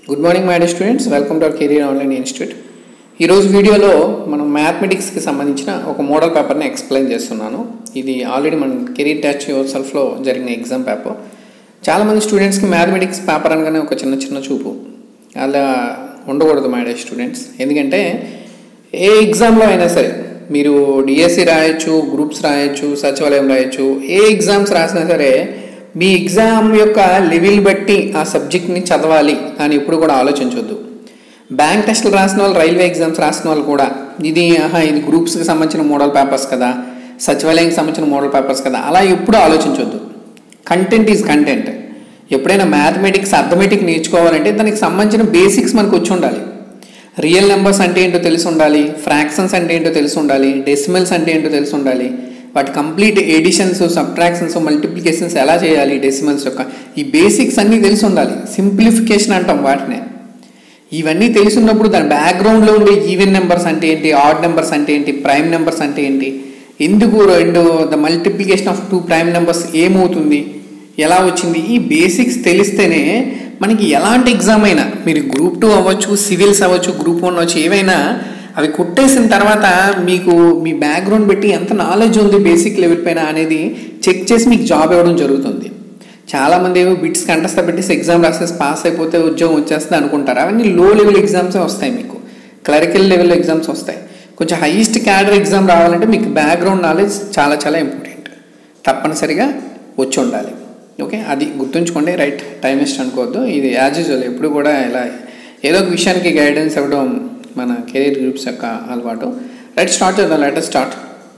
Good morning my dear students welcome to our career online institute ఈరోజు వీడియోలో మనం మ్యాథమెటిక్స్కి సంబంధించిన ఒక మోడల్ పేపర్ని ఎక్స్ప్లెయిన్ చేస్తున్నాను ఇది ఆల్రెడీ మన కెరీర్ టచ్ యువర్ సెల్ఫ్లో జరిగిన ఎగ్జామ్ పేపర్ చాలామంది స్టూడెంట్స్కి మ్యాథమెటిక్స్ పేపర్ అనగానే ఒక చిన్న చిన్న చూపు అలా ఉండకూడదు మై డియర్ స్టూడెంట్స్ ఎందుకంటే ఏ ఎగ్జామ్లో అయినా సరే మీరు డిఎస్సి రాయొచ్చు గ్రూప్స్ రాయొచ్చు సచివాలయం రాయొచ్చు ఏ ఎగ్జామ్స్ రాసినా సరే మీ ఎగ్జామ్ యొక్క లెవెల్ బట్టి ఆ సబ్జెక్ట్ని చదవాలి అని ఎప్పుడు కూడా ఆలోచించవద్దు బ్యాంక్ టెస్టులు రాసిన వాళ్ళు రైల్వే ఎగ్జామ్స్ రాసిన వాళ్ళు కూడా ఇది ఆహా ఇది గ్రూప్స్కి సంబంధించిన మోడల్ పేపర్స్ కదా సచివాలయంకి సంబంధించిన మోడల్ పేపర్స్ కదా అలా ఎప్పుడు ఆలోచించవద్దు కంటెంట్ ఈజ్ కంటెంట్ ఎప్పుడైనా మ్యాథమెటిక్స్ అర్థమెటిక్ నేర్చుకోవాలంటే దానికి సంబంధించిన బేసిక్స్ మనకు వచ్చి ఉండాలి రియల్ నెంబర్స్ అంటే ఏంటో తెలిసి ఉండాలి ఫ్రాక్షన్స్ అంటే ఏంటో తెలిసి ఉండాలి డెసిమల్స్ అంటే ఏంటో తెలిసి ఉండాలి వాటి కంప్లీట్ ఎడిషన్స్ సబ్ట్రాక్షన్స్ మల్టిప్లికేషన్స్ ఎలా చేయాలి డెసిమల్స్ యొక్క ఈ బేసిక్స్ అన్నీ తెలిసి ఉండాలి సింప్లిఫికేషన్ అంటాం వాటినే ఇవన్నీ తెలిసినప్పుడు దాని బ్యాక్గ్రౌండ్లో ఉండే ఈవెన్ నెంబర్స్ అంటే ఏంటి ఆడ్ నెంబర్స్ అంటే ఏంటి ప్రైమ్ నెంబర్స్ అంటే ఏంటి ఎందుకు రెండు the multiplication of two prime numbers ఏమవుతుంది ఎలా వచ్చింది ఈ బేసిక్స్ తెలిస్తేనే మనకి ఎలాంటి ఎగ్జామ్ అయినా మీరు గ్రూప్ టూ అవ్వచ్చు సివిల్స్ అవ్వచ్చు గ్రూప్ వన్ అవ్వచ్చు ఏవైనా అవి కొట్టేసిన తర్వాత మీకు మీ బ్యాక్గ్రౌండ్ బట్టి ఎంత నాలెడ్జ్ ఉంది బేసిక్ లెవెల్ పైన అనేది చెక్ చేసి మీకు జాబ్ ఇవ్వడం జరుగుతుంది చాలామంది ఏమో బిట్స్ కంటస్తా పెట్టేసి ఎగ్జామ్ రాసేసి పాస్ అయిపోతే ఉద్యోగం వచ్చేస్తుంది అనుకుంటారు అవన్నీ లో లెవెల్ ఎగ్జామ్సే వస్తాయి మీకు క్లరికల్ లెవెల్ ఎగ్జామ్స్ వస్తాయి కొంచెం హైయెస్ట్ క్యాడర్ ఎగ్జామ్ రావాలంటే మీకు బ్యాక్గ్రౌండ్ నాలెడ్జ్ చాలా చాలా ఇంపార్టెంట్ తప్పనిసరిగా వచ్చి ఉండాలి ఓకే అది గుర్తుంచుకోండి రైట్ టైం వేస్ట్ అనుకోవద్దు ఇది యాజ్ యూజువల్ ఎప్పుడు కూడా ఇలా ఏదో ఒక విషయానికి గైడెన్స్ ఇవ్వడం మన కెరీర్ గ్రూప్స్ యొక్క అలవాటు రైట్ స్టార్ట్ చేద్దాం లెటర్ స్టార్ట్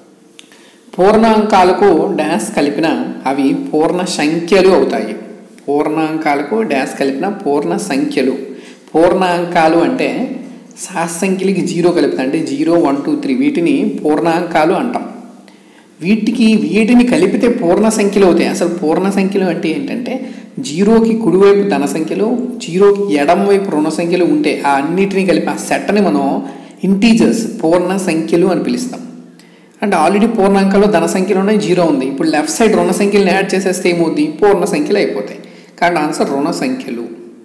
పూర్ణాంకాలకు డ్యాష్ కలిపిన అవి పూర్ణ సంఖ్యలు అవుతాయి పూర్ణాంకాలకు డ్యాష్ కలిపిన పూర్ణ సంఖ్యలు పూర్ణాంకాలు అంటే సహసంఖ్యలకి జీరో కలిపితే అంటే జీరో వన్ టూ త్రీ వీటిని పూర్ణాంకాలు అంటాం వీటికి వీటిని కలిపితే పూర్ణ సంఖ్యలు అవుతాయి అసలు పూర్ణ సంఖ్యలు అంటే ఏంటంటే జీరోకి కుడివైపు ధన సంఖ్యలు జీరోకి ఎడం వైపు రుణ సంఖ్యలు ఉంటే ఆ అన్నిటిని కలిపి ఆ సెట్ని మనం ఇంటీజర్స్ పూర్ణ సంఖ్యలు అని పిలుస్తాం అంటే ఆల్రెడీ పూర్ణాంకాలు ధన సంఖ్యలు ఉన్నాయి జీరో ఉంది ఇప్పుడు లెఫ్ట్ సైడ్ రుణ సంఖ్యలను యాడ్ చేసేస్తే ఏమవుద్ది పూర్ణ సంఖ్యలు అయిపోతాయి కాబట్టి ఆన్సర్ రుణ సంఖ్యలు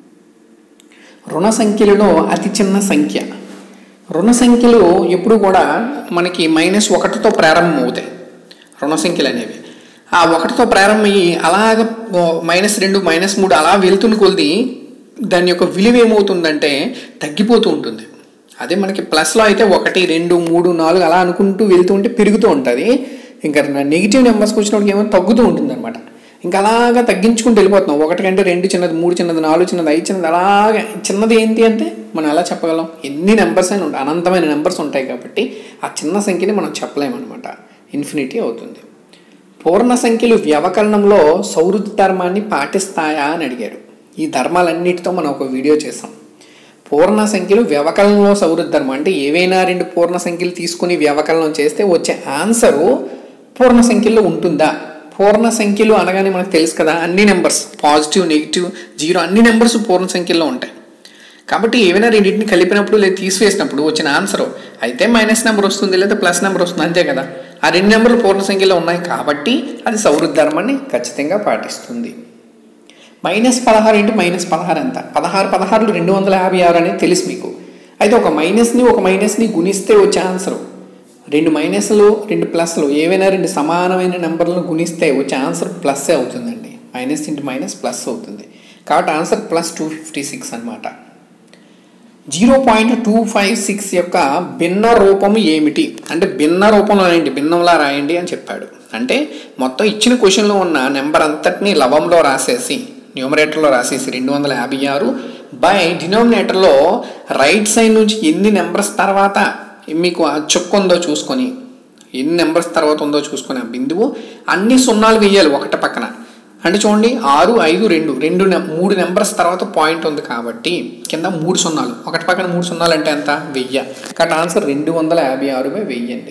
రుణ సంఖ్యలలో అతి చిన్న సంఖ్య రుణ సంఖ్యలు ఎప్పుడు కూడా మనకి మైనస్ ఒకటితో ప్రారంభం అవుతాయి రుణ సంఖ్యలు అనేవి ఆ ఒకటితో ప్రారంభమయ్యి అలాగ మైనస్ రెండు మైనస్ మూడు అలా వెళ్తున్న కొలిది దాని యొక్క విలువ ఏమవుతుందంటే తగ్గిపోతూ ఉంటుంది అదే మనకి ప్లస్లో అయితే ఒకటి రెండు మూడు నాలుగు అలా అనుకుంటూ వెళ్తూ ఉంటే పెరుగుతూ ఉంటుంది ఇంకా నెగిటివ్ నెంబర్స్కి వచ్చినప్పుడు ఏమో తగ్గుతూ ఉంటుంది అనమాట ఇంకా అలాగా తగ్గించుకుంటూ వెళ్ళిపోతున్నాం ఒకటి కంటే రెండు చిన్నది మూడు చిన్నది నాలుగు చిన్నది ఐదు చిన్నది అలాగా చిన్నది ఏంటి అంటే మనం ఎలా చెప్పగలం ఎన్ని నెంబర్స్ అయినా ఉంటాయి అనంతమైన నెంబర్స్ ఉంటాయి కాబట్టి ఆ చిన్న సంఖ్యని మనం చెప్పలేమన్నమాట ఇన్ఫినిటీ అవుతుంది పూర్ణ సంఖ్యలు వ్యవకరణంలో సౌహృద ధర్మాన్ని పాటిస్తాయా అని అడిగారు ఈ ధర్మాలన్నిటితో మనం ఒక వీడియో చేసాం పూర్ణ సంఖ్యలు వ్యవకలనంలో సౌహృద ధర్మం అంటే ఏవైనా రెండు పూర్ణ సంఖ్యలు తీసుకుని వ్యవకలనం చేస్తే వచ్చే ఆన్సరు పూర్ణ సంఖ్యలో ఉంటుందా పూర్ణ సంఖ్యలు అనగానే మనకు తెలుసు కదా అన్ని నెంబర్స్ పాజిటివ్ నెగిటివ్ జీరో అన్ని నెంబర్స్ పూర్ణ సంఖ్యలో ఉంటాయి కాబట్టి ఏమైనా రెండింటిని కలిపినప్పుడు లేదా తీసివేసినప్పుడు వచ్చిన ఆన్సర్ అయితే మైనస్ నెంబర్ వస్తుంది లేదా ప్లస్ నెంబర్ వస్తుంది అంతే కదా ఆ రెండు నెంబర్లు పూర్ణ సంఖ్యలో ఉన్నాయి కాబట్టి అది సౌహృద ధర్మాన్ని ఖచ్చితంగా పాటిస్తుంది మైనస్ పదహారు ఇంటూ మైనస్ పదహారు ఎంత పదహారు పదహారులు రెండు వందల యాభై ఆరు అనేది తెలుసు మీకు అయితే ఒక మైనస్ని ఒక మైనస్ని గుణిస్తే వచ్చే ఆన్సర్ రెండు మైనస్లు రెండు ప్లస్లు ఏవైనా రెండు సమానమైన నెంబర్లను గుణిస్తే వచ్చే ఆన్సర్ ప్లస్సే అవుతుందండి మైనస్ ఇంటూ మైనస్ ప్లస్ అవుతుంది కాబట్టి answer plus two fifty six అనమాట zero point two five six యొక్క భిన్న రూపము ఏమిటి అంటే భిన్న రూపంలో రాయండి భిన్నంలా రాయండి అని చెప్పాడు అంటే మొత్తం ఇచ్చిన క్వశ్చన్లో ఉన్న నెంబర్ అంతటిని లవంలో రాసేసి న్యూమరేటర్లో రాసేసి రెండు వందల యాభై ఆరు బై డినోమినేటర్లో రైట్ సైడ్ నుంచి ఎన్ని నెంబర్స్ తర్వాత మీకు చుక్క ఉందో చూసుకొని ఎన్ని నెంబర్స్ తర్వాత ఉందో చూసుకొని ఆ బిందువు అన్ని సున్నాలు వేయాలి ఒకటి పక్కన అంటే చూడండి ఆరు ఐదు రెండు రెండు మూడు నెంబర్స్ తర్వాత పాయింట్ ఉంది కాబట్టి కింద మూడు సున్నాలు ఒకటి పక్కన మూడు సున్నాలు అంటే ఎంత వెయ్యి కాబట్టి ఆన్సర్ రెండు వందల యాభై ఆరు బై వెయ్యి అండి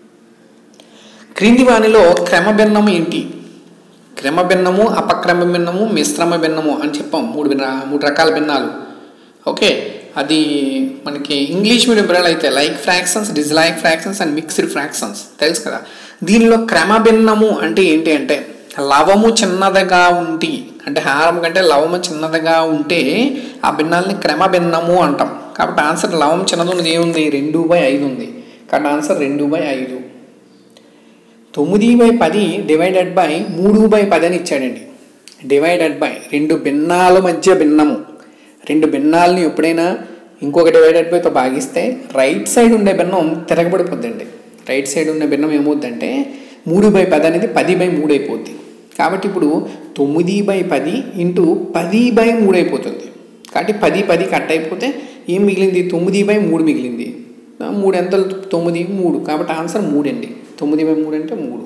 క్రింది వానిలో క్రమభిన్నము ఏంటి క్రమ భిన్నము అపక్రమ భిన్నము మిశ్రమ భిన్నము అని చెప్పాం మూడు భిన్న మూడు రకాల భిన్నాలు ఓకే అది మనకి ఇంగ్లీష్ మీడియం పిల్లలు అయితే like fractions dislike fractions and mixed fractions తెలుసు కదా దీనిలో క్రమ భిన్నము అంటే ఏంటి అంటే లవము చిన్నదిగా ఉండి అంటే హారం కంటే లవము చిన్నదిగా ఉంటే ఆ భిన్నాల్ని క్రమ భిన్నము అంటాం కాబట్టి ఆన్సర్ లవం చిన్నది ఉన్నది ఏముంది రెండు బై ఐదు ఉంది కాబట్టి ఆన్సర్ రెండు బై ఐదు తొమ్మిది బై పది డివైడెడ్ బై మూడు బై పది అని ఇచ్చాడండి డివైడెడ్ బై రెండు భిన్నాల మధ్య భిన్నము రెండు భిన్నాలని ఎప్పుడైనా ఇంకొక డివైడెడ్ బైతో భాగిస్తే రైట్ సైడ్ ఉండే భిన్నం తిరగబడిపోద్దండి రైట్ సైడ్ ఉండే భిన్నం ఏమవుద్దంటే మూడు బై పది అనేది పది బై మూడు అయిపోద్ది కాబట్టి ఇప్పుడు తొమ్మిది బై పది ఇంటూ పది బై మూడు అయిపోతుంది కాబట్టి పది పది కట్ అయిపోతే ఏం మిగిలింది తొమ్మిది బై మూడు మిగిలింది ఆ మూడు ఎంత తొమ్మిది మూడు కాబట్టి ఆన్సర్ మూడండి తొమ్మిది బై మూడు అంటే మూడు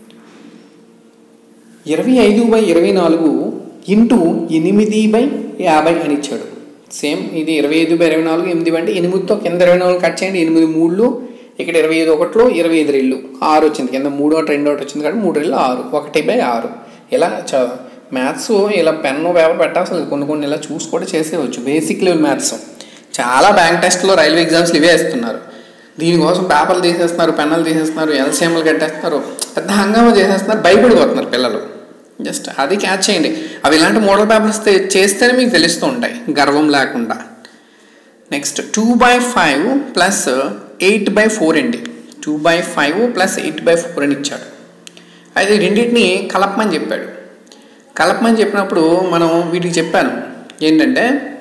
ఇరవై ఐదు బై ఇరవై నాలుగు ఇంటూ ఎనిమిది బై యాభై అని ఇచ్చాడు సేమ్ ఇది ఇరవై ఐదు బై ఇరవై నాలుగు ఎనిమిది బై అంటే ఎనిమిదితో కింద ఇరవై నాలుగు కట్ చేయండి ఎనిమిది మూడులు ఇక్కడ ఇరవై ఐదు ఒకటిలో ఇరవై ఐదు రెళ్ళు ఆరు వచ్చింది కింద మూడు ఒకటి రెండు ఒకటి వచ్చింది కాబట్టి మూడు రెళ్ళు ఆరు ఒకటి బై ఆరు ఇలా చ మ్యాథ్స్ ఇలా పెన్ను పేపర్ పెట్టాల్సిన కొన్ని కొన్ని ఇలా చూసి కూడా చేసేవచ్చు బేసిక్ లెవెల్ మ్యాథ్స్ చాలా బ్యాంక్ టెస్ట్లో రైల్వే ఎగ్జామ్స్లు ఇవే వేస్తున్నారు దీనికోసం పేపర్లు తీసేస్తున్నారు పెన్నులు తీసేస్తున్నారు ఎల్సీఎంలు కట్టేస్తున్నారు పెద్ద హంగామా చేసేస్తున్నారు భయపడిపోతున్నారు పిల్లలు జస్ట్ అది క్యాచ్ చేయండి అవి ఇలాంటి మోడల్ పేపర్స్ చేస్తేనే మీకు తెలుస్తూ ఉంటాయి గర్వం లేకుండా next two by five plus eight by four అండి two by five plus eight by four అని ఇచ్చాడు అయితే రెండింటిని కలపమని చెప్పాడు కలపమని చెప్పినప్పుడు మనం వీటికి చెప్పాను ఏంటంటే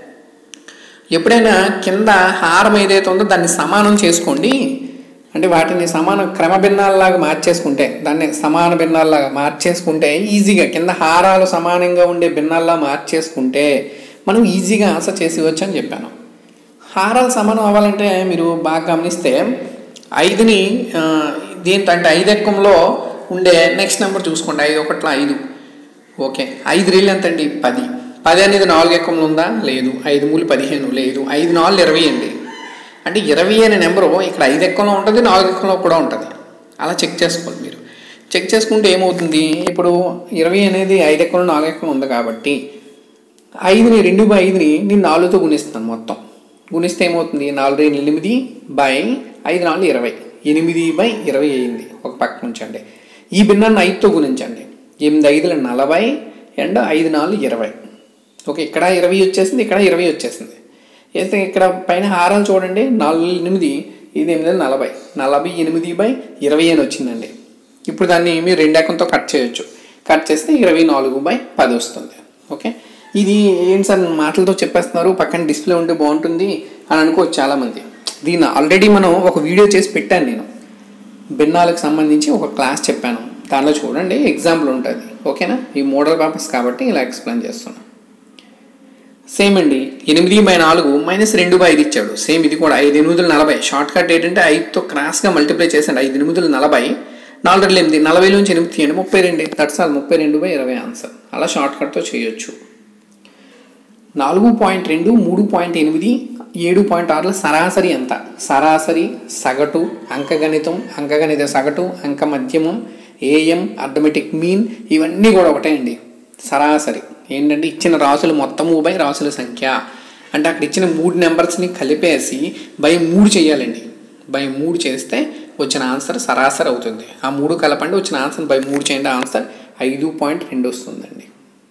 ఎప్పుడైనా కింద హారం ఏదైతే ఉందో దాన్ని సమానం చేసుకోండి అంటే వాటిని సమాన క్రమభిన్నాలలాగా మార్చేసుకుంటే దాన్ని సమాన భిన్నాలలాగా మార్చేసుకుంటే ఈజీగా కింద హారాలు సమానంగా ఉండే భిన్నాల్లా మార్చేసుకుంటే మనం ఈజీగా ఆన్సర్ చేసేవచ్చు అని చెప్పాను హారాలు సమానం అవ్వాలంటే మీరు బాగా గమనిస్తే ఐదుని ఆ, దీంతో అంటే ఐదు ఎక్కంలో ఉండే నెక్స్ట్ నెంబర్ చూసుకోండి ఐదు ఒకట్ల ఐదు ఓకే ఐదు రీళ్ళు ఎంత అండి పది పది అనేది నాలుగు ఎక్కంలో ఉందా లేదు ఐదు మూలు పదిహేను లేదు ఐదు నాలుగు ఇరవై అండి అంటే ఇరవై అనే నెంబరు ఇక్కడ ఐదు ఎక్కంలో ఉంటుంది నాలుగు ఎక్కంలో కూడా ఉంటుంది అలా చెక్ చేసుకోవాలి మీరు చెక్ చేసుకుంటే ఏమవుతుంది ఇప్పుడు ఇరవై అనేది ఐదు ఎక్కంలో నాలుగు ఎక్కంలో ఉంది కాబట్టి ఐదుని రెండు బై ఐదుని నేను నాలుగుతో గుణిస్తాను మొత్తం గుణిస్తే ఏమవుతుంది నాలుగు రెండు ఎనిమిది బై ఐదు నాలుగు ఇరవై ఎనిమిది బై ఇరవై అయింది ఒక పక్క ఉంచండి ఈ భిన్నాన్ని ఐదుతో గుణించండి ఎనిమిది ఐదుల నలభై అండ్ ఐదు నాలుగు ఇరవై ఓకే ఇక్కడ ఇరవై వచ్చేసింది ఇక్కడ ఇరవై వచ్చేసింది అయితే ఇక్కడ పైన హారాలు చూడండి నాలుగు ఎనిమిది ఇది ఎనిమిది నలభై నలభై ఎనిమిది బై ఇరవై అని వచ్చిందండి ఇప్పుడు దాన్ని మీరు రెండు ఎకంతో కట్ చేయొచ్చు కట్ చేస్తే ఇరవై నాలుగు బై పది వస్తుంది ఓకే ఇది ఏంటి సార్ మాటలతో చెప్పేస్తున్నారు పక్కన డిస్ప్లే ఉంటే బాగుంటుంది అని అనుకోవచ్చు చాలామంది దీన్ని ఆల్రెడీ మనం ఒక వీడియో చేసి పెట్టాను నేను భిన్నాలకు సంబంధించి ఒక క్లాస్ చెప్పాను దానిలో చూడండి ఎగ్జాంపుల్ ఉంటుంది ఓకేనా ఈ మోడల్ పేపర్స్ కాబట్టి ఇలా ఎక్స్ప్లెయిన్ చేస్తున్నాను సేమ్ అండి ఎనిమిది బై నాలుగు మైనస్ రెండు బై ఐదు ఇచ్చాడు సేమ్ ఇది కూడా ఐదు ఎనిమిదిలు నలభై షార్ట్ కట్ ఏంటంటే ఐదుతో క్రాస్గా మల్టిప్లై చేసాడు ఐదు ఎనిమిదిలు నలభై నాలుగు రెండు ఎనిమిది నలభై నుంచి ఎనిమిది తీయండి ముప్పై రెండు దట్స్ ఆల్ ముప్పై రెండు బై ఇరవై ఆన్సర్ అలా షార్ట్ కట్తో చేయొచ్చు నాలుగు పాయింట్ రెండు మూడు పాయింట్ ఎనిమిది ఏడు పాయింట్ ఆరుల సరాసరి ఎంత సరాసరి సగటు అంకగణితం అంకగణిత సగటు అంక మధ్యమం ఏఎం అర్థమెటిక్ మీన్ ఇవన్నీ కూడా ఒకటే అండి సరాసరి ఏంటంటే ఇచ్చిన రాసులు మొత్తము బై రాసుల సంఖ్య అంటే అక్కడ ఇచ్చిన మూడు నెంబర్స్ని కలిపేసి బై మూడు చేయాలండి బై మూడు చేస్తే వచ్చిన ఆన్సర్ సరాసరి అవుతుంది ఆ మూడు కలపండి వచ్చిన ఆన్సర్ బై మూడు చేయండి ఆన్సర్ ఐదు పాయింట్ రెండు వస్తుందండి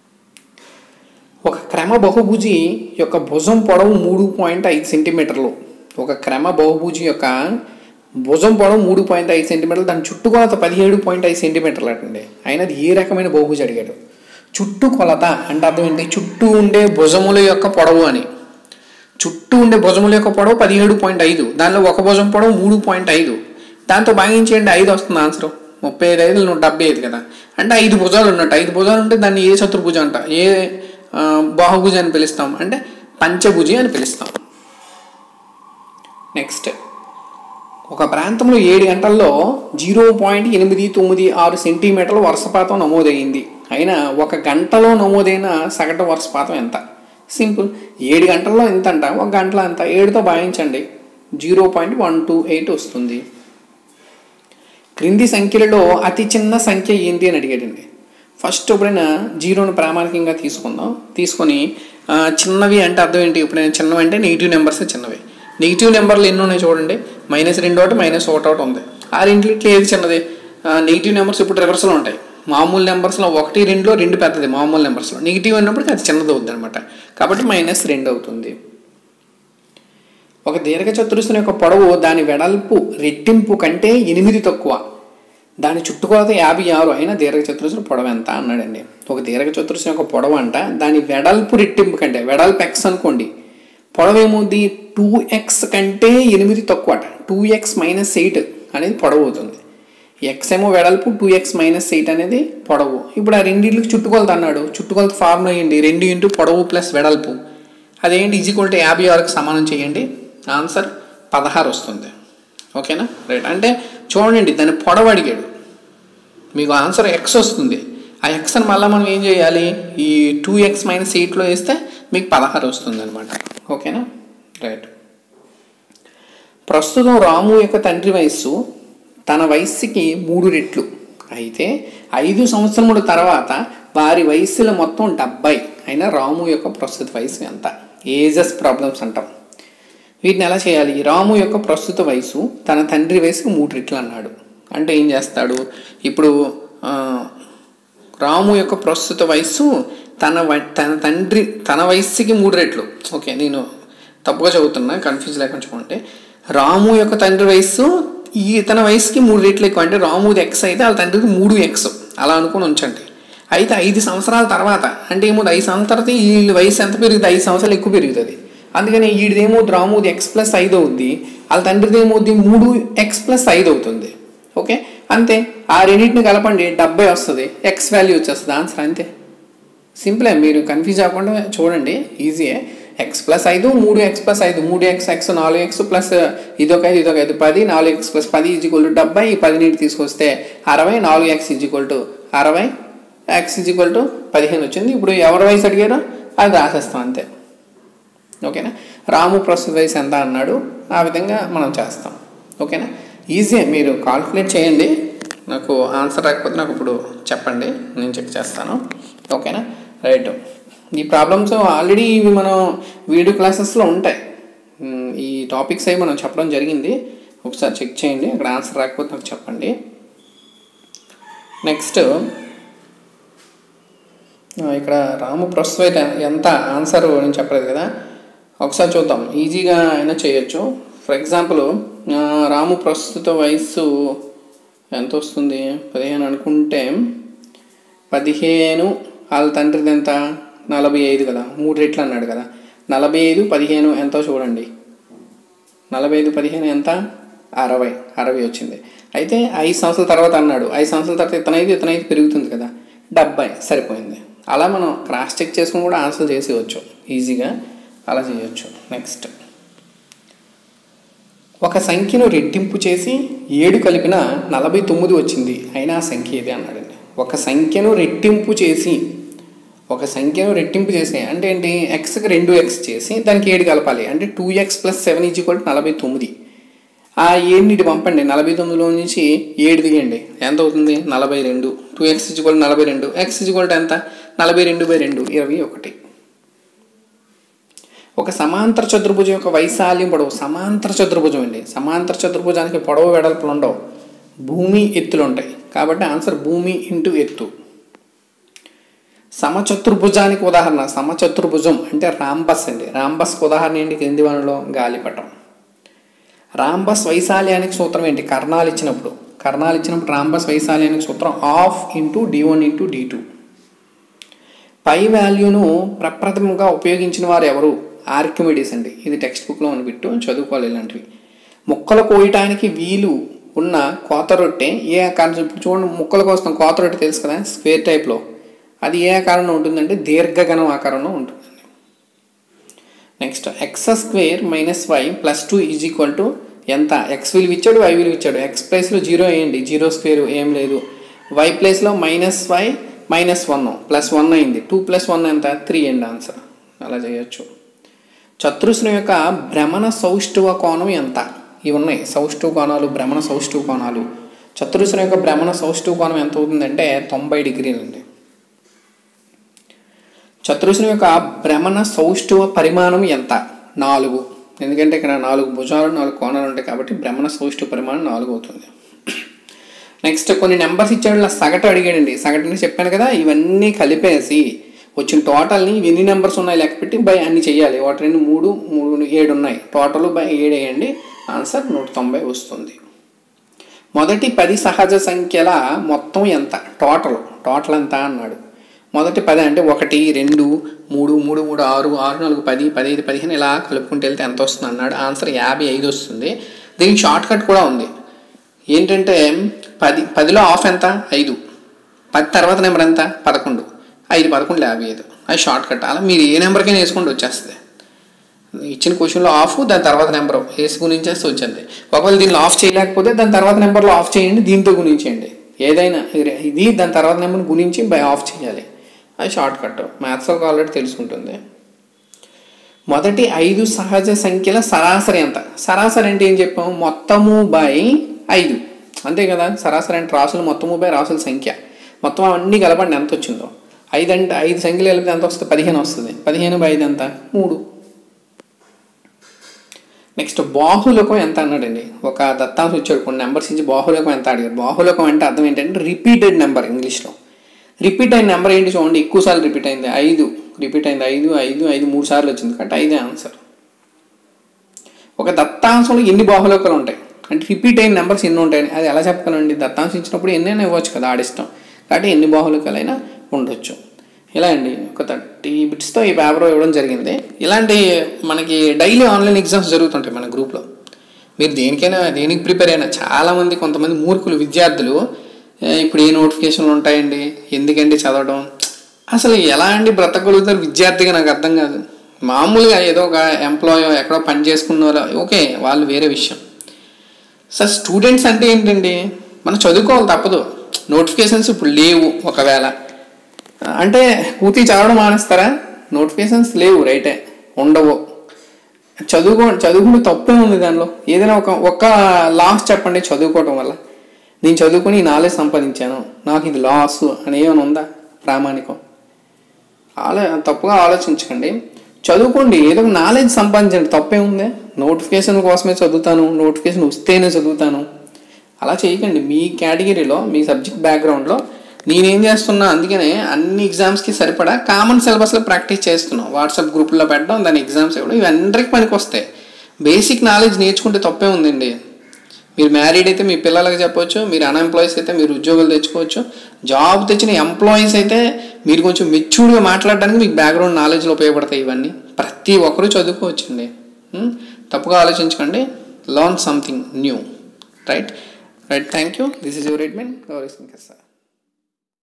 ఒక క్రమ బహుభుజి యొక్క భుజం పొడవు మూడు పాయింట్ ఐదు సెంటీమీటర్లు ఒక క్రమ బహుభుజి యొక్క భుజం పొడవు మూడు పాయింట్ ఐదు సెంటీమీటర్లు దాని చుట్టుకొలత పదిహేడు పాయింట్ ఐదు సెంటీమీటర్లు అటండి అయినా అది ఏ రకమైన బహుభుజి అడిగాడు చుట్టూ కొలత అంటే అర్థం ఏంటి చుట్టూ ఉండే భుజముల యొక్క పొడవు అని చుట్టూ ఉండే భుజముల యొక్క పొడవు పదిహేడు పాయింట్ ఐదు దానిలో ఒక భుజం పొడవు మూడు పాయింట్ ఐదు దాంతో భాగించేయండి ఐదు వస్తుంది ఆన్సర్ ముప్పై ఐదు ఐదు నూట డెబ్బై ఐదు కదా అంటే ఐదు భుజాలు ఉన్నట్టు ఐదు భుజాలు ఉంటే దాన్ని ఏ చతుర్భుజం అంట ఏ ఆ, బాహుభుజి అని పిలుస్తాం అంటే పంచభుజి అని పిలుస్తాం నెక్స్ట్ ఒక ప్రాంతంలో ఏడు గంటల్లో జీరో పాయింట్ ఎనిమిది తొమ్మిది ఆరు సెంటీమీటర్ల వర్షపాతం నమోదయ్యింది అయినా ఒక గంటలో నమోదైన సగటు వర్షపాతం ఎంత సింపుల్ ఏడు గంటల్లో ఎంత అంట ఒక గంటలో ఎంత ఏడుతో భావించండి zero point one two eight వస్తుంది క్రింది సంఖ్యలలో అతి చిన్న సంఖ్య ఏంటి అని అడిగాడండి ఫస్ట్ ఎప్పుడైనా జీరోను ప్రామాణికంగా తీసుకుందాం తీసుకొని ఆ, చిన్నవి అంటే అర్థం ఏంటి ఎప్పుడైనా చిన్నవి అంటే నెగిటివ్ నెంబర్స్ చిన్నవి నెగిటివ్ నెంబర్లు ఎన్ని ఉన్నాయి చూడండి మైనస్ రెండు ఒకటి మైనస్ ఒకటి ఒకటి ఉంది ఆ రెండింటికి ఏది చిన్నది నెగిటివ్ నెంబర్స్ ఇప్పుడు రివర్సల్ ఉంటాయి మామూలు నెంబర్స్లో ఒకటి రెండులో రెండు పెద్దది మామూలు నెంబర్స్లో నెగిటివ్ అన్నప్పటికీ అది చిన్నది అవుతుంది అనమాట కాబట్టి మైనస్ రెండు అవుతుంది ఒక దీర్ఘ చతురస్రం యొక్క పొడవు దాని వెడల్పు రెట్టింపు కంటే ఎనిమిది తక్కువ దాని చుట్టుకొలత యాభై ఆరు అయినా దీర్ఘ చతురస్రం పొడవు ఎంత అన్నాడండి ఒక దీర్ఘ చతురస్రం యొక్క పొడవు అంట దాని వెడల్పు రెట్టింపు కంటే వెడల్పు ఎక్స్ అనుకోండి పొడవు ఏమవుద్ది టూ ఎక్స్ కంటే ఎనిమిది తక్కువ అట టూ ఎక్స్ మైనస్ ఎయిట్ అనేది పొడవు అవుతుంది ఎక్స్ ఏమో వెడల్పు టూ ఎక్స్ మైనస్ ఎయిట్ అనేది పొడవు ఇప్పుడు ఆ రెండింటికి చుట్టుకొలత అన్నాడు చుట్టుకొలత ఫార్ములా ఏంటి రెండు ఇంటూ పొడవు ప్లస్ వెడల్పు అదేంటి ఈజీక్వల్ టు యాభై ఆరుకు సమానం చేయండి ఆన్సర్ పదహారు వస్తుంది ఓకేనా రైట్ అంటే చూడండి దాన్ని పొడవు అడిగాడు మీకు ఆన్సర్ ఎక్స్ వస్తుంది ఆ ఎక్స్ని మళ్ళీ మనం ఏం చేయాలి ఈ టూ ఎక్స్ మైనస్ ఎయిట్లో వేస్తే మీకు పదహారు వస్తుంది అనమాట ఓకేనా రైట్ ప్రస్తుతం రాము యొక్క తండ్రి వయస్సు తన వయస్సుకి మూడు రెట్లు అయితే ఐదు సంవత్సరముల తర్వాత వారి వయస్సుల మొత్తం డెబ్బై అయినా రాము యొక్క ప్రస్తుత వయసు ఎంత ఏజెస్ ప్రాబ్లమ్స్ అంటాం వీటిని ఎలా చేయాలి రాము యొక్క ప్రస్తుత వయసు తన తండ్రి వయసుకు మూడు రెట్లు అన్నాడు అంటే ఏం చేస్తాడు ఇప్పుడు ఆ, రాము యొక్క ప్రస్తుత వయస్సు తన వ- తన తండ్రి తన వయస్సుకి మూడు రెట్లు ఓకే నేను తప్పుగా చదువుతున్నా కన్ఫ్యూజ్ లేకుండా చూడండి రాము యొక్క తండ్రి వయస్సు ఈ తన వయసుకి మూడు రెట్లు ఎక్కువ అంటే రాముది ఎక్స్ అయితే వాళ్ళ తండ్రికి మూడు ఎక్స్ అలా అనుకుని ఉంచండి అయితే ఐదు సంవత్సరాల తర్వాత అంటే ఏమో ఐదు సంవత్సరాల తర్వాత వీళ్ళ వయసు ఎంత పెరుగుతుంది ఐదు సంవత్సరాలు ఎక్కువ పెరుగుతుంది అందుకని వీడిదేమో రాముది ఎక్స్ ప్లస్ ఐదు అవుద్ది వాళ్ళ తండ్రిది ఏమవుద్ది మూడు ఎక్స్ ప్లస్ ఐదు అవుతుంది ఓకే అంతే ఆ రెండింటిని కలపండి డెబ్బై వస్తుంది ఎక్స్ వాల్యూ వచ్చేస్తుంది ఆన్సర్ అంతే సింపులే మీరు కన్ఫ్యూజ్ అవ్వకుండా చూడండి ఈజీయే ఎక్స్ ప్లస్ ఐదు మూడు ఎక్స్ ప్లస్ ఐదు మూడు ఎక్స్ ఎక్స్ నాలుగు ఎక్స్ ప్లస్ ఇదొక ఐదు ఇదొక ఐదు పది నాలుగు ఎక్స్ ప్లస్ పది ఈజ్వల్ టు డెబ్బై ఈ పది నీటి తీసుకొస్తే అరవై నాలుగు ఎక్స్ ఈజ్వల్ టు అరవై ఎక్స్ ఈజ్వల్ టు పదిహేను వచ్చింది ఇప్పుడు ఎవరి వయసు అడిగారో అది రాసేస్తాం అంతే ఓకేనా రాము ప్రస్తుత వయసు ఎంత అన్నాడు ఆ విధంగా మనం చేస్తాం ఓకేనా ఈజీ మీరు కాల్కులేట్ చేయండి నాకు ఆన్సర్ రాకపోతే నాకు ఇప్పుడు చెప్పండి నేను చెక్ చేస్తాను ఓకేనా రైట్ ఈ ప్రాబ్లమ్స్ ఆల్రెడీ ఇవి మనం వీడియో క్లాసెస్లో ఉంటాయి ఉమ్, ఈ టాపిక్స్ అవి మనం చెప్పడం జరిగింది ఒకసారి చెక్ చేయండి అక్కడ ఆన్సర్ రాకపోతే నాకు చెప్పండి నెక్స్ట్ ఆ, ఇక్కడ రాము ప్రస్తుతం అయితే ఎంత ఆన్సర్ నేను చెప్పలేదు కదా ఒకసారి చూద్దాం ఈజీగా అయినా చేయొచ్చు ఫర్ ఎగ్జాంపుల్ ఆ, రాము ప్రస్తుత వయస్సు ఎంత వస్తుంది పదిహేను అనుకుంటే పదిహేను వాళ్ళ తండ్రిది ఎంత నలభై ఐదు కదా మూడు రెట్లు అన్నాడు కదా నలభై ఐదు పదిహేను ఎంతో చూడండి నలభై ఐదు పదిహేను ఎంత అరవై అరవై వచ్చింది అయితే ఐదు సంవత్సరాల తర్వాత అన్నాడు ఐదు సంవత్సరాల తర్వాత ఇతను ఐదు ఇతను ఐదు పెరుగుతుంది కదా డెబ్బై సరిపోయింది అలా మనం క్రాస్ చెక్ చేసుకుని కూడా ఆన్సర్ చేసేయచ్చు ఈజీగా అలా చేయొచ్చు నెక్స్ట్ ఒక సంఖ్యను రెట్టింపు చేసి ఏడు కలిపిన నలభై తొమ్మిది వచ్చింది అయినా ఆ సంఖ్య ఇది అన్నాడండి ఒక సంఖ్యను రెట్టింపు చేసి ఒక సంఖ్యను రెట్టింపు చేసి అంటే ఏంటి ఎక్స్కి రెండు ఎక్స్ చేసి దానికి ఏడు కలపాలి అంటే two x plus seven is equal నలభై తొమ్మిది ఆ ఏడుని పంపండి నలభై తొమ్మిదిలో నుంచి ఏడు దిగండి ఎంత అవుతుంది నలభై రెండు టూ ఎక్స్ ఈజ్వల్ నలభై రెండు ఎక్స్ ఈజ్వల్ ఎంత నలభై రెండు బై రెండు ఇరవై ఒకటి ఒక సమాంతర చతుర్భుజం యొక్క వైశాల్యం పొడవు సమాంతర చతుర్భుజం అండి సమాంతర చతుర్భుజానికి పొడవు వెడల్పులు ఉండవు భూమి ఎత్తులు ఉంటాయి కాబట్టి ఆన్సర్ భూమి ఇంటూ ఎత్తు సమచతుర్భుజానికి ఉదాహరణ సమచతుర్భుజం అంటే రాంబస్ అండి రాంబస్కి ఉదాహరణ ఏంటి కింది వనలో గాలిపటం రాంబస్ వైశాల్యానికి సూత్రం ఏంటి కర్ణాలు ఇచ్చినప్పుడు కర్ణాలు ఇచ్చినప్పుడు రాంబస్ వైశాల్యానికి సూత్రం half into d one into d two pi వాల్యూను ప్రప్రథమంగా ఉపయోగించిన వారు ఎవరు ఆర్కిమిడీస్ అండి ఇది టెక్స్ట్ బుక్లో అని పెట్టు చదువుకోవాలి ఇలాంటివి ముక్కలు కోయటానికి వీలు ఉన్న కోత రొట్టె ఏ ఆకారం ఇప్పుడు చూడండి ముక్కల కోసం కోత రొట్టె తెలుసు కదా స్క్వేర్ టైప్లో అది ఏ ఆకారంలో ఉంటుందంటే దీర్ఘగణం ఆకారంలో ఉంటుందండి next x square minus y plus two is equal to ఎంత ఎక్స్ విలువ ఇచ్చాడు వై విలువ ఇచ్చాడు ఎక్స్ ప్లేస్లో జీరో వేయండి జీరో స్క్వేర్ ఏం లేదు వై ప్లేస్లో minus y minus one plus one అయింది టూ ప్లస్ వన్ ఎంత త్రీ అండి ఆన్సర్ అలా చేయొచ్చు చతురస్రం యొక్క భ్రమణ సౌష్ఠవ కోణం ఎంత ఇవి ఉన్నాయి సౌష్ఠవ కోణాలు భ్రమణ సౌష్ఠవ కోణాలు చతురస్రం యొక్క భ్రమణ సౌష్ఠవ కోణం ఎంత అవుతుందంటే తొంభై డిగ్రీలు అండి చతురస్రం యొక్క భ్రమణ సౌష్ఠవ పరిమాణం ఎంత నాలుగు ఎందుకంటే ఇక్కడ నాలుగు భుజాలు నాలుగు కోణాలు ఉంటాయి కాబట్టి భ్రమణ సౌష్ఠవ పరిమాణం నాలుగు అవుతుంది నెక్స్ట్ కొన్ని నెంబర్స్ ఇచ్చాడు ఇలా సగటు అడిగాడండి సగటుని చెప్పాను కదా ఇవన్నీ కలిపేసి వచ్చిన టోటల్ని ఇవి ఎన్ని నెంబర్స్ ఉన్నాయి లెక్క పెట్టి బై అన్ని చేయాలి ఒకటి రెండు మూడు మూడు ఏడు ఉన్నాయి టోటల్ బై ఏడు వేయండి ఆన్సర్ నూట తొంభై వస్తుంది మొదటి పది సహజ సంఖ్యల మొత్తం ఎంత టోటల్ టోటల్ ఎంత అన్నాడు మొదటి పది అంటే ఒకటి రెండు మూడు మూడు మూడు ఆరు ఆరు నాలుగు పది పదిహేను పదిహేను ఇలా కలుపుకుంటూ వెళ్తే ఎంత వస్తుంది అన్నాడు ఆన్సర్ యాభై ఐదు వస్తుంది దీనికి షార్ట్ కట్ కూడా ఉంది ఏంటంటే పది పదిలో ఆఫ్ ఎంత ఐదు పది తర్వాత నెంబర్ ఎంత పదకొండు ఐదు పదకొండు యాభై ఐదు అది షార్ట్ కట్ అలా మీరు ఏ నెంబర్కైనా వేసుకుంటూ వచ్చేస్తుంది ఇచ్చిన క్వశ్చన్లో ఆఫ్ దాని తర్వాత నెంబర్ వేసి గుణించేస్తే వచ్చింది ఒకవేళ దీనిలో ఆఫ్ చేయలేకపోతే దాని తర్వాత నెంబర్లో ఆఫ్ చేయండి దీంతో గుణించేయండి ఏదైనా ఇది దాని తర్వాత నెంబర్ గుణించి బై ఆఫ్ చేయాలి అది షార్ట్ కట్ మ్యాథ్స్ ఒక ఆల్రెడీ తెలుసుకుంటుంది మొదటి ఐదు సహజ సంఖ్యల సరాసరి ఎంత సరాసరి అంటే ఏం చెప్పాము మొత్తము బై ఐదు అంతే కదా సరాసరి అంటే రాసులు మొత్తము బై రాసుల సంఖ్య మొత్తం అవన్నీ కలపండి ఎంత వచ్చిందో ఐదు అంటే ఐదు సంఖ్యలు కలిపితే ఎంత వస్తుంది పదిహేను వస్తుంది పదిహేను బై ఐదు ఎంత మూడు నెక్స్ట్ బాహులకం ఎంత అన్నాడండి ఒక దత్తాంశం ఇచ్చాడు కొన్ని నెంబర్స్ ఇచ్చి బాహులకం ఎంత అడిగారు బాహులకం అంటే అర్థం ఏంటంటే రిపీటెడ్ నెంబర్ ఇంగ్లీష్లో రిపీట్ అయిన నెంబర్ ఏంటి చూడండి ఎక్కువ సార్లు రిపీట్ అయింది ఐదు రిపీట్ అయింది ఐదు ఐదు ఐదు మూడు సార్లు వచ్చింది కాబట్టి ఐదే ఆన్సర్ ఒక దత్తాంశంలో ఎన్ని బాహులోకాలు ఉంటాయి అంటే రిపీట్ అయిన నెంబర్స్ ఎన్ని ఉంటాయని అది ఎలా చెప్పగలండి దత్తాంశం ఇచ్చినప్పుడు ఎన్నైనా ఇవ్వచ్చు కదా ఆడిష్టం కాబట్టి ఎన్ని బాహులోకాలైనా ఉండొచ్చు ఇలా అండి ఒక థర్టీ బిట్స్తో ఈ పేపర్ ఇవ్వడం జరిగింది ఇలాంటి మనకి డైలీ ఆన్లైన్ ఎగ్జామ్స్ జరుగుతుంటాయి మన గ్రూప్లో మీరు దేనికైనా దేనికి ప్రిపేర్ అయినా చాలామంది కొంతమంది మూర్ఖులు విద్యార్థులు "ఏ, ఇప్పుడు ఏ నోటిఫికేషన్లు ఉంటాయండి ఎందుకండి చదవడం అసలు ఎలా అండి బ్రతకగలుగుతారు విద్యార్థిగా నాకు అర్థం కాదు మామూలుగా ఏదో ఒక ఎంప్లాయ్ ఎక్కడో పని చేసుకున్నారో ఓకే వాళ్ళు వేరే విషయం సార్ స్టూడెంట్స్ అంటే ఏంటండి మనం చదువుకోవాలి తప్పదు నోటిఫికేషన్స్ ఇప్పుడు లేవు ఒకవేళ అంటే పూర్తి చదవడం మానేస్తారా నోటిఫికేషన్స్ లేవు రైటే ఉండవు చదువుకో చదువుకుంటే తప్పే ఉంది దానిలో ఏదైనా ఒక ఒక్క లాస్ చెప్పండి చదువుకోవడం వల్ల నేను చదువుకుని నాలెడ్జ్ సంపాదించాను నాకు ఇది లాస్ అని ఏమైనా ఉందా ప్రామాణికం ఆలో తప్పుగా ఆలోచించకండి చదువుకోండి ఏదో ఒక నాలెడ్జ్ సంపాదించండి తప్పే ఉంది నోటిఫికేషన్ కోసమే చదువుతాను నోటిఫికేషన్ వస్తేనే చదువుతాను అలా చేయకండి మీ కేటగిరీలో మీ సబ్జెక్ట్ బ్యాక్గ్రౌండ్లో నేనేం చేస్తున్నా అందుకనే అన్ని ఎగ్జామ్స్కి సరిపడా కామన్ సిలబస్లో ప్రాక్టీస్ చేస్తున్నాం వాట్సాప్ గ్రూపుల్లో పెట్టడం దాని ఎగ్జామ్స్ ఇవ్వడం ఇవన్నీ పనికి వస్తాయి బేసిక్ నాలెడ్జ్ నేర్చుకుంటే తప్పే ఉందండి మీరు మ్యారీడ్ అయితే మీ పిల్లలకు చెప్పొచ్చు మీరు అన్ఎంప్లాయీస్ అయితే మీరు ఉద్యోగాలు తెచ్చుకోవచ్చు జాబ్ తెచ్చిన ఎంప్లాయీస్ అయితే మీరు కొంచెం మెచ్యూర్డ్గా మాట్లాడడానికి మీకు బ్యాక్గ్రౌండ్ నాలెడ్జ్లో ఉపయోగపడతాయి ఇవన్నీ ప్రతి ఒక్కరూ చదువుకోవచ్చండి ఉం? తప్పుగా ఆలోచించకండి learn something new right right thank you this is your రెడ్మెన్ గౌరీ సింగ్ సార్